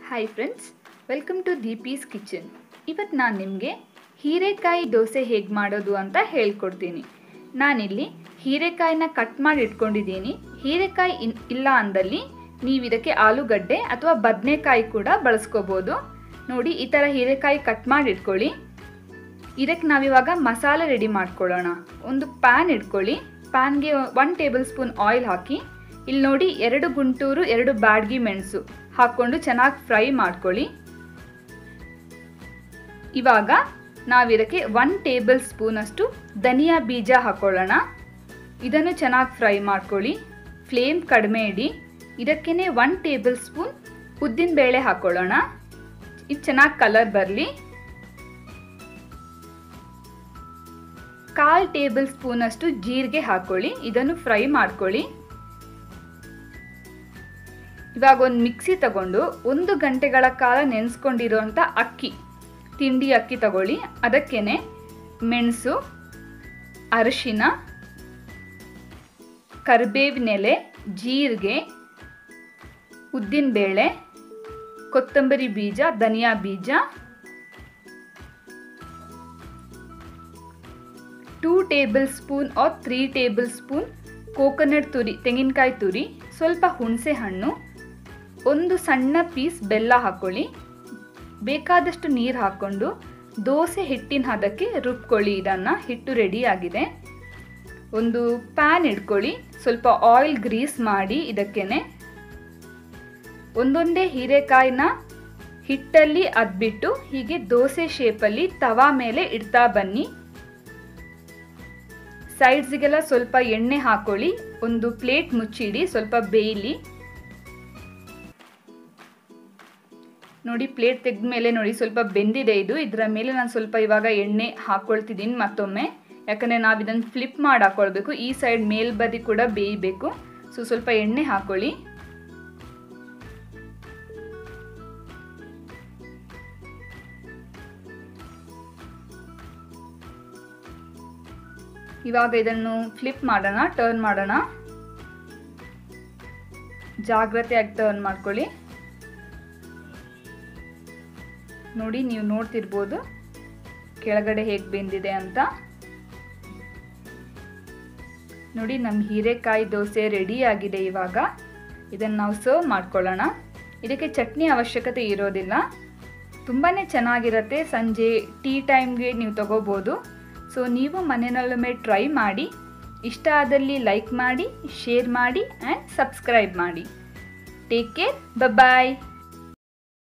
hi friends welcome to Deepi's kitchen ಇವತ್ತು ನಾನು ನಿಮಗೆ ಹೀರೆಕಾಯಿ ದೋಸೆ ಹೇಗೆ ಮಾಡೋದು ಅಂತ ಹೇಳ್ಕೊಡ್ತೀನಿ ನಾನಿಲ್ಲಿ ಹೀರೆಕಾಯಿನ ಕಟ್ ಮಾಡಿ ಇಟ್ಕೊಂಡಿದ್ದೀನಿ ಹೀರೆಕಾಯಿ ಇನ್ ಇಲ್ಲ ಅಂದಲ್ಲಿ ನೀವು ಇದಕ್ಕೆ ಆಲೂಗಡ್ಡೆ ಅಥವಾ ಬದನೆಕಾಯಿ ಕೂಡ ಬಳಸ್ಕೋಬೋದು ನೋಡಿ ಈ ಥರ ಹೀರೆಕಾಯಿ ಕಟ್ ಮಾಡಿ ಇಟ್ಕೊಳ್ಳಿ ಇದಕ್ಕೆ ನಾವಿವಾಗ ಮಸಾಲೆ ರೆಡಿ ಮಾಡ್ಕೊಳ್ಳೋಣ ಒಂದು ಪ್ಯಾನ್ ಇಟ್ಕೊಳ್ಳಿ ಪ್ಯಾನ್ಗೆ ಒನ್ ಟೇಬಲ್ ಸ್ಪೂನ್ ಆಯಿಲ್ ಹಾಕಿ ಇಲ್ಲಿ ನೋಡಿ ಎರಡು ಗುಂಟೂರು ಎರಡು ಬ್ಯಾಡ್ಗಿ ಮೆಣಸು ಹಾಕ್ಕೊಂಡು ಚೆನ್ನಾಗಿ ಫ್ರೈ ಮಾಡ್ಕೊಳ್ಳಿ ಇವಾಗ ನಾವಿದಕ್ಕೆ ಒನ್ ಟೇಬಲ್ ಸ್ಪೂನಷ್ಟು ಧನಿಯಾ ಬೀಜ ಹಾಕ್ಕೊಳ್ಳೋಣ ಇದನ್ನು ಚೆನ್ನಾಗಿ ಫ್ರೈ ಮಾಡ್ಕೊಳ್ಳಿ ಫ್ಲೇಮ್ ಕಡಿಮೆ ಇಡಿ ಇದಕ್ಕೇ ಒನ್ ಟೇಬಲ್ ಸ್ಪೂನ್ ಉದ್ದಿನಬೇಳೆ ಹಾಕ್ಕೊಳ್ಳೋಣ ಇದು ಚೆನ್ನಾಗಿ ಕಲರ್ ಬರಲಿ ಕಾಲು ಟೇಬಲ್ ಸ್ಪೂನಷ್ಟು ಜೀರಿಗೆ ಹಾಕ್ಕೊಳ್ಳಿ ಇದನ್ನು ಫ್ರೈ ಮಾಡ್ಕೊಳ್ಳಿ ಇವಾಗ ಒಂದು ಮಿಕ್ಸಿ ತಗೊಂಡು ಒಂದು ಗಂಟೆಗಳ ಕಾಲ ನೆನೆಸ್ಕೊಂಡಿರೋಂಥ ಅಕ್ಕಿ ತಿಂಡಿ ಅಕ್ಕಿ ತಗೊಳ್ಳಿ ಅದಕ್ಕೇನೆ ಮೆಣಸು ಅರಿಶಿನ ಕರಿಬೇವಿನೆಲೆ ಜೀರಿಗೆ ಉದ್ದಿನಬೇಳೆ ಕೊತ್ತಂಬರಿ ಬೀಜ ಧನಿಯಾ ಬೀಜ two tablespoon or three tablespoon coconut ತುರಿ ತೆಂಗಿನಕಾಯಿ ತುರಿ ಸ್ವಲ್ಪ ಹುಣಸೆ ಹಣ್ಣು ಒಂದು ಸಣ್ಣ ಪೀಸ್ ಬೆಲ್ಲ ಹಾಕ್ಕೊಳ್ಳಿ ಬೇಕಾದಷ್ಟು ನೀರು ಹಾಕ್ಕೊಂಡು ದೋಸೆ ಹಿಟ್ಟಿನ ಹದಕ್ಕೆ ರುಬ್ಕೊಳ್ಳಿ ಇದನ್ನು ಹಿಟ್ಟು ರೆಡಿ ಆಗಿದೆ ಒಂದು ಪ್ಯಾನ್ ಇಟ್ಕೊಳ್ಳಿ ಸ್ವಲ್ಪ ಆಯಿಲ್ ಗ್ರೀಸ್ ಮಾಡಿ ಇದಕ್ಕೇನೆ ಒಂದೊಂದೇ ಹೀರೆಕಾಯಿನ ಹಿಟ್ಟಲ್ಲಿ ಅದ್ಬಿಟ್ಟು ಹೀಗೆ ದೋಸೆ ಶೇಪಲ್ಲಿ ತವಾ ಮೇಲೆ ಇಡ್ತಾ ಬನ್ನಿ ಸೈಡ್ಸ್ಗೆಲ್ಲ ಸ್ವಲ್ಪ ಎಣ್ಣೆ ಹಾಕೊಳ್ಳಿ ಒಂದು ಪ್ಲೇಟ್ ಮುಚ್ಚಿಡಿ ಸ್ವಲ್ಪ ಬೇಯಲಿ ನೋಡಿ ಪ್ಲೇಟ್ ತೆಗೆದ ಮೇಲೆ ನೋಡಿ ಸ್ವಲ್ಪ ಬೆಂದಿದೆ ಇದು ಇದರ ಮೇಲೆ ನಾನು ಸ್ವಲ್ಪ ಇವಾಗ ಎಣ್ಣೆ ಹಾಕ್ಕೊಳ್ತಿದ್ದೀನಿ ಮತ್ತೊಮ್ಮೆ ಯಾಕಂದರೆ ನಾವು ಇದನ್ನು ಫ್ಲಿಪ್ ಮಾಡಿ ಹಾಕ್ಕೊಳ್ಬೇಕು ಈ ಸೈಡ್ ಮೇಲ್ಬದಿ ಕೂಡ ಬೇಯಬೇಕು ಸೊ ಸ್ವಲ್ಪ ಎಣ್ಣೆ ಹಾಕ್ಕೊಳ್ಳಿ ಇವಾಗ ಇದನ್ನು ಫ್ಲಿಪ್ ಮಾಡೋಣ ಟರ್ನ್ ಮಾಡೋಣ ಜಾಗ್ರತೆಯಾಗಿ ಟರ್ನ್ ಮಾಡ್ಕೊಳ್ಳಿ ನೋಡಿ ನೀವು ನೋಡ್ತಿರ್ಬೋದು ಕೆಳಗಡೆ ಹೇಗೆ ಬೆಂದಿದೆ ಅಂತ ನೋಡಿ ನಮ್ಮ ಹೀರೆಕಾಯಿ ದೋಸೆ ರೆಡಿ ಆಗಿದೆ ಇವಾಗ ಇದನ್ನು ನಾವು ಸರ್ವ್ ಮಾಡ್ಕೊಳ್ಳೋಣ ಇದಕ್ಕೆ ಚಟ್ನಿ ಅವಶ್ಯಕತೆ ಇರೋದಿಲ್ಲ ತುಂಬಾ ಚೆನ್ನಾಗಿರುತ್ತೆ ಸಂಜೆ ಟೀ ಟೈಮ್ಗೆ ನೀವು ತಗೋಬೋದು ಸೊ ನೀವು ಮನೆಯಲ್ಲೊಮ್ಮೆ ಟ್ರೈ ಮಾಡಿ ಇಷ್ಟ ಆದಲ್ಲಿ ಲೈಕ್ ಮಾಡಿ ಶೇರ್ ಮಾಡಿ ಆ್ಯಂಡ್ ಸಬ್ಸ್ಕ್ರೈಬ್ ಮಾಡಿ ಟೇಕ್ ಕೇರ್ ಬಾಯ್